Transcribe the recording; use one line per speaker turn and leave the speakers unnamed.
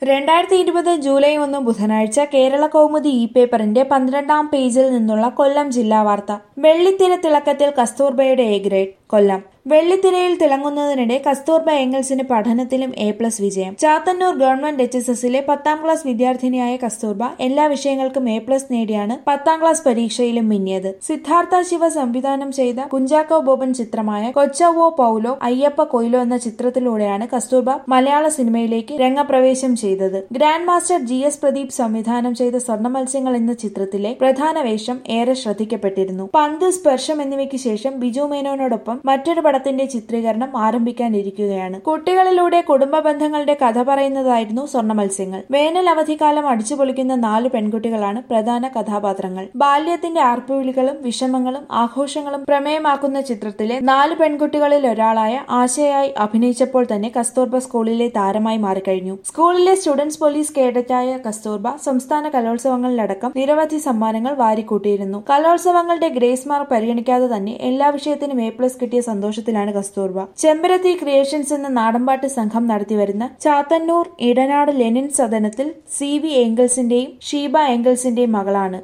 രണ്ടായിരത്തി ഇരുപത് ജൂലൈ ഒന്ന് ബുധനാഴ്ച കേരള കൗമുദി ഇ പേപ്പറിന്റെ പന്ത്രണ്ടാം പേജിൽ നിന്നുള്ള കൊല്ലം ജില്ലാ വാർത്ത വെള്ളിത്തിര തിളക്കത്തിൽ കസ്തൂർബയുടെ എ ഗ്രേഡ് കൊല്ലം വെള്ളിത്തിരയിൽ തിളങ്ങുന്നതിനിടെ കസ്തൂർബ എംഗൽസിന് പഠനത്തിലും എ പ്ലസ് വിജയം ചാത്തന്നൂർ ഗവൺമെന്റ് എച്ച് എസ് എസിലെ പത്താം ക്ലാസ് വിദ്യാർത്ഥിനിയായ കസ്തൂർബ എല്ലാ വിഷയങ്ങൾക്കും എ പ്ലസ് നേടിയാണ് പത്താം ക്ലാസ് പരീക്ഷയിലും മിന്നിയത് സിദ്ധാർത്ഥ ശിവ സംവിധാനം ചെയ്ത കുഞ്ചാക്കോ ബോബൻ ചിത്രമായ കൊച്ചവോ പൗലോ അയ്യപ്പ കൊയ്ലോ എന്ന ചിത്രത്തിലൂടെയാണ് കസ്തൂർബ മലയാള സിനിമയിലേക്ക് രംഗപ്രവേശം ചെയ്തത് grand master G S Pradeep സംവിധാനം ചെയ്ത സ്വർണ്ണ മത്സ്യങ്ങൾ എന്ന ചിത്രത്തിലെ പ്രധാന വേഷം ഏറെ ശ്രദ്ധിക്കപ്പെട്ടിരുന്നു പന്ത് സ്പർശം എന്നിവയ്ക്ക് ശേഷം ബിജു മേനോനോടൊപ്പം മറ്റൊരു പടത്തിന്റെ ചിത്രീകരണം ആരംഭിക്കാനിരിക്കുകയാണ് കുട്ടികളിലൂടെ കുടുംബ ബന്ധങ്ങളുടെ കഥ പറയുന്നതായിരുന്നു സ്വർണ്ണ മത്സ്യങ്ങൾ വേനൽ അവധിക്കാലം അടിച്ചുപൊളിക്കുന്ന നാല് പെൺകുട്ടികളാണ് പ്രധാന കഥാപാത്രങ്ങൾ ബാല്യത്തിന്റെ ആർപ്പുവിളികളും വിഷമങ്ങളും ആഘോഷങ്ങളും പ്രമേയമാക്കുന്ന ചിത്രത്തിലെ നാല് പെൺകുട്ടികളിൽ ഒരാളായ ആശയായി അഭിനയിച്ചപ്പോൾ തന്നെ കസ്തൂർബ സ്കൂളിലെ താരമായി മാറിക്കഴിഞ്ഞു സ്കൂളിലെ സ്റ്റുഡൻസ് പോലീസ് കേഡറ്റായ കസ്തൂർബ സംസ്ഥാന കലോത്സവങ്ങളിലടക്കം നിരവധി സമ്മാനങ്ങൾ വാരിക്കൂട്ടിയിരുന്നു കലോത്സവങ്ങളുടെ ഗ്രേസ് മാർക്ക് പരിഗണിക്കാതെ തന്നെ എല്ലാ വിഷയത്തിനും എ പ്ലസ് കിട്ടിയ സന്തോഷത്തിലാണ് കസ്തൂർബ ചെമ്പരത്തി ക്രിയേഷൻസ് എന്ന നാടൻപാട്ട് സംഘം നടത്തിവരുന്ന ചാത്തന്നൂർ ഇടനാട് ലെനിൻ സദനത്തിൽ സി വി ഏംഗൽസിന്റെയും ഷീബ ഏംഗൽസിന്റെയും മകളാണ്